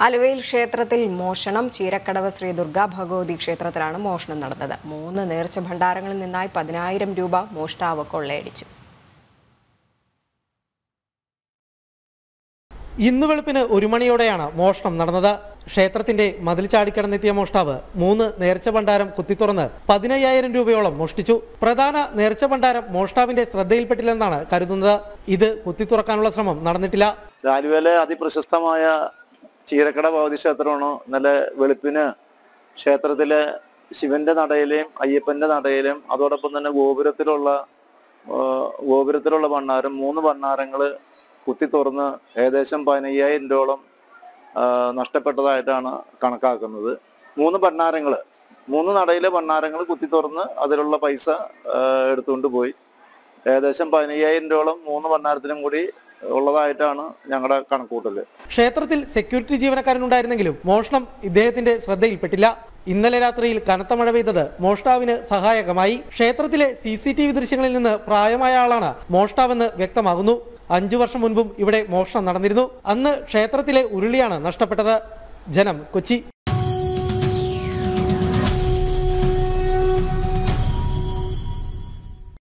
ആലുവയിൽ ക്ഷേത്രത്തിൽ മോഷണം ചീരക്കടവ് ശ്രീ ദുർഗാ ഭഗവതി ക്ഷേത്രത്തിലാണ് മോഷണം നടന്നത് മൂന്ന് നേർച്ച ഭണ്ഡാരങ്ങളിൽ നിന്നായി പതിനായിരം രൂപ മോഷ്ടാവ് കൊള്ളയടിച്ചു ഇന്ന് വെളുപ്പിന് ഒരു മണിയോടെയാണ് മോഷണം നടന്നത് ക്ഷേത്രത്തിന്റെ മതിൽ ചാടിക്കടന്നെത്തിയ മോഷ്ടാവ് മൂന്ന് നേർച്ച ഭണ്ഡാരം കുത്തിത്തുറന്ന് പതിനയ്യായിരം രൂപയോളം മോഷ്ടിച്ചു പ്രധാന നേർച്ച ഭണ്ഡാരം മോഷ്ടാവിന്റെ ശ്രദ്ധയിൽപ്പെട്ടില്ലെന്നാണ് കരുതുന്നത് ഇത് കുത്തിത്തുറക്കാനുള്ള ശ്രമം നടന്നിട്ടില്ല ആലുവയിലെ അതിപ്രശസ്തമായ ചീരക്കട ഭഗവതി ക്ഷേത്രമാണ് ഇന്നലെ വെളുപ്പിന് ക്ഷേത്രത്തിലെ ശിവന്റെ നടയിലെയും അയ്യപ്പന്റെ നടയിലും അതോടൊപ്പം തന്നെ ഗോപുരത്തിലുള്ള ആ, ഗോപുരത്തിലുള്ള ഭണ്ണാരം മൂന്ന് ഭണ്ണാരങ്ങൾ കുത്തി തുറന്ന് ഏകദേശം പതിനയ്യായിരം രൂപയോളം ആ, നഷ്ടപ്പെട്ടതായിട്ടാണ് കണക്കാക്കുന്നത് മൂന്ന് ഭണ്ണാരങ്ങൾ മൂന്ന് നടയിലെ ഭണ്ണാരങ്ങൾ കുത്തി തുറന്ന് അതിലുള്ള പൈസ ആ, എടുത്തുകൊണ്ട് പോയി ഏകദേശം പതിനയ്യായിരം രൂപയോളം മൂന്ന് ഭണ്ണാരത്തിനും കൂടി ഉള്ളതായിട്ടാണ് ഞങ്ങളുടെ കണക്കൂട്ടല് ക്ഷേത്രത്തിൽ സെക്യൂരിറ്റി ജീവനക്കാരനുണ്ടായിരുന്നെങ്കിലും മോഷണം ഇദ്ദേഹത്തിന്റെ ശ്രദ്ധയിൽപ്പെട്ടില്ല ഇന്നലെ രാത്രിയിൽ കനത്ത മഴ പെയ്തത് മോഷ്ടാവിന് സഹായകമായി ക്ഷേത്രത്തിലെ സി സി ടി വി ദൃശ്യങ്ങളിൽ നിന്ന് പ്രായമായ ആളാണ് മോഷ്ടാവെന്ന് വ്യക്തമാകുന്നു അഞ്ചു വർഷം മുൻപും ഇവിടെ മോഷണം നടന്നിരുന്നു അന്ന് ക്ഷേത്രത്തിലെ ഉരുളിയാണ് നഷ്ടപ്പെട്ടത് ജനം കൊച്ചി